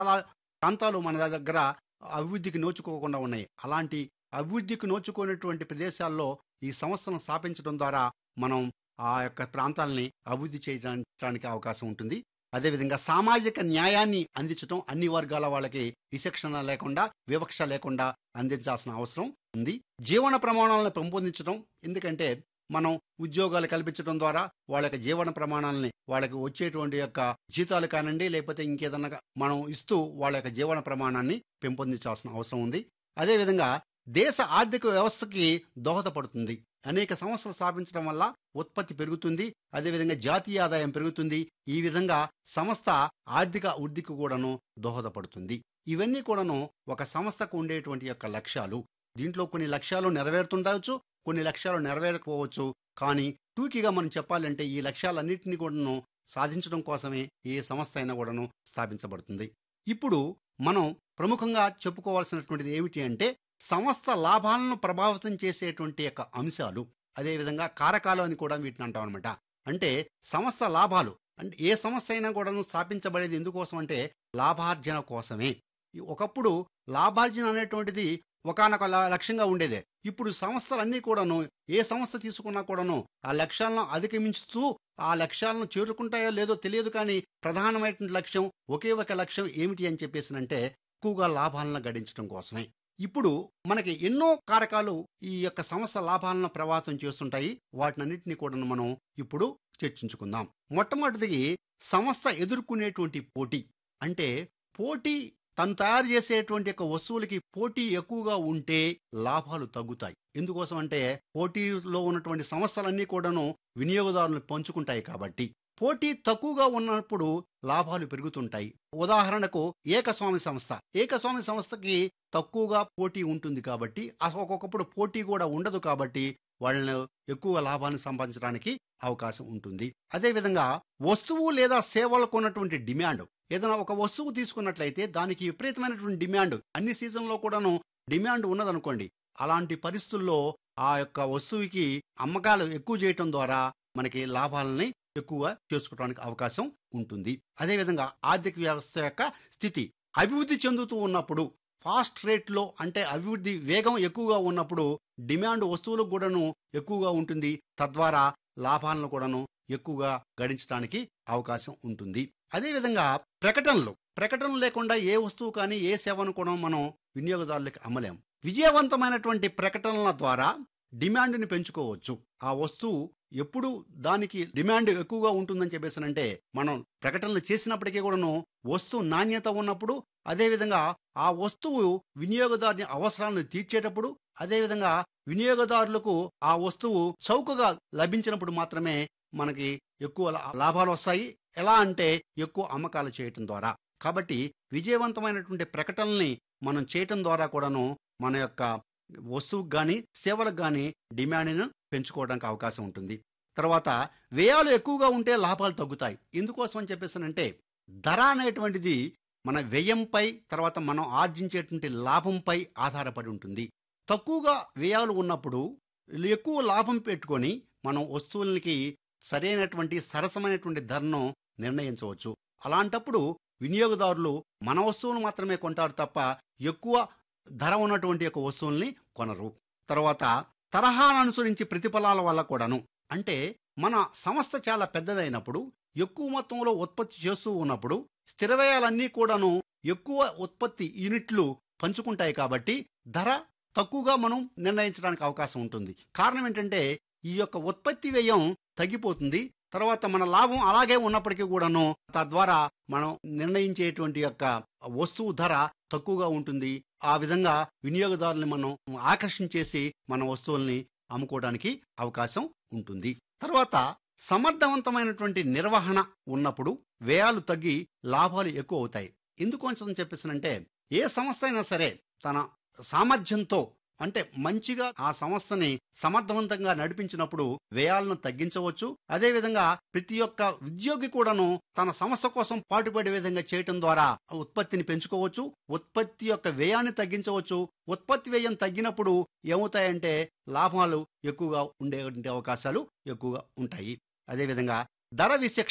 చాలా ప్రాంతాలు మన దగ్గర అభివృద్ధికి నోచుకోకుండా ఉన్నాయి అలాంటి అభివృద్ధికి నోచుకునేటువంటి ప్రదేశాల్లో ఈ సంస్థలను స్థాపించడం ద్వారా మనం ఆ యొక్క ప్రాంతాలని అభివృద్ధి చేయడానికి అవకాశం ఉంటుంది అదేవిధంగా సామాజిక న్యాయాన్ని అందించడం అన్ని వర్గాల వాళ్ళకి విచక్షణ లేకుండా వివక్ష లేకుండా అందించాల్సిన అవసరం ఉంది జీవన ప్రమాణాలను పెంపొందించడం ఎందుకంటే మనం ఉద్యోగాలు కల్పించడం ద్వారా వాళ్ళ యొక్క జీవన ప్రమాణాలని వాళ్ళకి వచ్చేటువంటి యొక్క జీతాలు కానివ్వండి లేకపోతే ఇంకేదన్నా మనం ఇస్తూ వాళ్ళ యొక్క జీవన ప్రమాణాన్ని పెంపొందించాల్సిన అవసరం ఉంది అదేవిధంగా దేశ ఆర్థిక వ్యవస్థకి దోహదపడుతుంది అనేక సంస్థలు స్థాపించడం వల్ల ఉత్పత్తి పెరుగుతుంది అదేవిధంగా జాతీయ ఆదాయం పెరుగుతుంది ఈ విధంగా సంస్థ ఆర్థిక వృద్ధికి కూడాను దోహదపడుతుంది ఇవన్నీ కూడాను ఒక సంస్థకు ఉండేటువంటి యొక్క లక్ష్యాలు దీంట్లో కొన్ని లక్ష్యాలు నెరవేరుతుండవచ్చు కొన్ని లక్ష్యాలు నెరవేరకపోవచ్చు కానీ టూకీగా మనం చెప్పాలంటే ఈ లక్ష్యాలన్నింటినీ కూడాను సాధించడం కోసమే ఏ సంస్థ అయినా కూడాను స్థాపించబడుతుంది ఇప్పుడు మనం ప్రముఖంగా చెప్పుకోవాల్సినటువంటిది ఏమిటి అంటే సంస్థ లాభాలను ప్రభావితం చేసేటువంటి యొక్క అంశాలు అదేవిధంగా కారకాలు అని కూడా వీటిని అంటాం అనమాట అంటే సంస్థ లాభాలు అంటే ఏ సంస్థ అయినా కూడాను స్థాపించబడేది ఎందుకోసం అంటే లాభార్జన కోసమే ఈ ఒకప్పుడు లాభార్జన అనేటువంటిది ఒకనొక లక్ష్యంగా ఉండేదే ఇప్పుడు సంస్థలన్నీ కూడాను ఏ సంస్థ తీసుకున్నా కూడాను ఆ లక్ష్యాలను అధిగమించుతూ ఆ లక్ష్యాలను చేరుకుంటాయో లేదో తెలియదు కానీ ప్రధానమైనటువంటి లక్ష్యం ఒకే ఒక లక్ష్యం ఏమిటి అని చెప్పేసినంటే ఎక్కువగా లాభాలను గడించడం కోసమే ఇప్పుడు మనకి ఎన్నో కారకాలు ఈ యొక్క సంస్థ లాభాలను ప్రభావితం చేస్తుంటాయి వాటినన్నింటినీ కూడా మనం ఇప్పుడు చర్చించుకుందాం మొట్టమొదటిది సంస్థ ఎదుర్కొనేటువంటి పోటీ అంటే పోటీ తను తయారు చేసేటువంటి యొక్క వస్తువులకి పోటీ ఎక్కువగా ఉంటే లాభాలు తగ్గుతాయి ఎందుకోసం అంటే పోటీలో ఉన్నటువంటి సంస్థలన్నీ కూడాను వినియోగదారులు పంచుకుంటాయి కాబట్టి పోటీ తక్కువగా ఉన్నప్పుడు లాభాలు పెరుగుతుంటాయి ఉదాహరణకు ఏకస్వామి సంస్థ ఏకస్వామి సంస్థకి తక్కువగా పోటీ ఉంటుంది కాబట్టి అసలు ఒక్కొక్కప్పుడు పోటీ కూడా ఉండదు కాబట్టి వాళ్ళను ఎక్కువ లాభాన్ని సంపాదించడానికి అవకాశం ఉంటుంది అదేవిధంగా వస్తువు లేదా సేవలకు ఉన్నటువంటి డిమాండ్ ఏదైనా ఒక వస్తువు తీసుకున్నట్లయితే దానికి విపరీతమైనటువంటి డిమాండ్ అన్ని సీజన్లో కూడాను డిమాండ్ ఉన్నదనుకోండి అలాంటి పరిస్థితుల్లో ఆ యొక్క వస్తువుకి అమ్మకాలు ఎక్కువ చేయటం ద్వారా మనకి లాభాలని ఎక్కువ చేసుకోవడానికి అవకాశం ఉంటుంది అదేవిధంగా ఆర్థిక వ్యవస్థ యొక్క స్థితి అభివృద్ధి చెందుతూ ఉన్నప్పుడు ఫాస్ట్ రేట్లో అంటే అభివృద్ధి వేగం ఎక్కువగా ఉన్నప్పుడు డిమాండ్ వస్తువులకు కూడాను ఎక్కువగా ఉంటుంది తద్వారా లాభాలను కూడాను ఎక్కువగా గడించడానికి అవకాశం ఉంటుంది అదేవిధంగా ప్రకటనలు ప్రకటనలు లేకుండా ఏ వస్తువు కానీ ఏ సేవను కూడా మనం వినియోగదారులకు అమ్మలేం విజయవంతమైనటువంటి ప్రకటనల ద్వారా డిమాండ్ని పెంచుకోవచ్చు ఆ వస్తువు ఎప్పుడు దానికి డిమాండ్ ఎక్కువగా ఉంటుందని చెప్పేసానంటే మనం ప్రకటనలు చేసినప్పటికీ కూడాను వస్తువు నాణ్యత ఉన్నప్పుడు అదేవిధంగా ఆ వస్తువు వినియోగదారుని అవసరాలను తీర్చేటప్పుడు అదేవిధంగా వినియోగదారులకు ఆ వస్తువు చౌకగా లభించినప్పుడు మాత్రమే మనకి ఎక్కువ లాభాలు వస్తాయి ఎలా అంటే ఎక్కువ అమ్మకాలు చేయటం ద్వారా కాబట్టి విజయవంతమైనటువంటి ప్రకటనల్ని మనం చేయటం ద్వారా కూడాను మన యొక్క వస్తువుకు కానీ సేవలకు కానీ డిమాండ్ను పెంచుకోవడానికి అవకాశం ఉంటుంది తర్వాత వ్యయాలు ఎక్కువగా ఉంటే లాభాలు తగ్గుతాయి ఎందుకోసం అని చెప్పేసానంటే ధర అనేటువంటిది మన వ్యయంపై తర్వాత మనం ఆర్జించేటువంటి లాభంపై ఆధారపడి ఉంటుంది తక్కువగా వ్యయాలు ఉన్నప్పుడు ఎక్కువ లాభం పెట్టుకొని మనం వస్తువులకి సరైనటువంటి సరసమైనటువంటి ధరను నిర్ణయించవచ్చు అలాంటప్పుడు వినియోగదారులు మన వస్తువును మాత్రమే కొంటారు తప్ప ఎక్కువ ధర ఉన్నటువంటి యొక్క వస్తువుల్ని కొనరు తర్వాత తరహాను అనుసరించి ప్రతిఫలాల వల్ల కూడాను అంటే మన సంస్థ చాలా పెద్దదైనప్పుడు ఎక్కువ మొత్తంలో ఉత్పత్తి చేస్తూ ఉన్నప్పుడు స్థిర వ్యయాలన్నీ కూడాను ఎక్కువ ఉత్పత్తి యూనిట్లు పంచుకుంటాయి కాబట్టి ధర తక్కువగా మనం నిర్ణయించడానికి అవకాశం ఉంటుంది కారణం ఏంటంటే ఈ యొక్క ఉత్పత్తి వ్యయం తగ్గిపోతుంది తర్వాత మన లాభం అలాగే ఉన్నప్పటికీ కూడాను తద్వారా మనం నిర్ణయించేటువంటి యొక్క వస్తువు ధర తక్కువగా ఉంటుంది ఆ విధంగా వినియోగదారుల్ని మనం ఆకర్షించేసి మన వస్తువుల్ని అమ్ముకోవడానికి అవకాశం ఉంటుంది తర్వాత సమర్థవంతమైనటువంటి నిర్వహణ ఉన్నప్పుడు వ్యయాలు తగ్గి లాభాలు ఎక్కువ అవుతాయి ఎందుకోసం చెప్పేసానంటే ఏ సంస్థ అయినా సరే తన సామర్థ్యంతో అంటే మంచిగా ఆ సంస్థని సమర్థవంతంగా నడిపించినప్పుడు వ్యయాలను తగ్గించవచ్చు అదేవిధంగా ప్రతి ఒక్క ఉద్యోగి కూడాను తన సంస్థ కోసం పాటుపడే విధంగా చేయటం ద్వారా ఉత్పత్తిని పెంచుకోవచ్చు ఉత్పత్తి యొక్క వ్యయాన్ని తగ్గించవచ్చు ఉత్పత్తి వ్యయం తగ్గినప్పుడు ఏమవుతాయంటే లాభాలు ఎక్కువగా ఉండే అవకాశాలు ఎక్కువగా ఉంటాయి అదేవిధంగా ధర విచక్షణ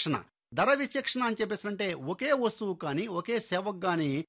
ధర విచక్షణ అని చెప్పేసి అంటే ఒకే వస్తువు కానీ ఒకే సేవకు కానీ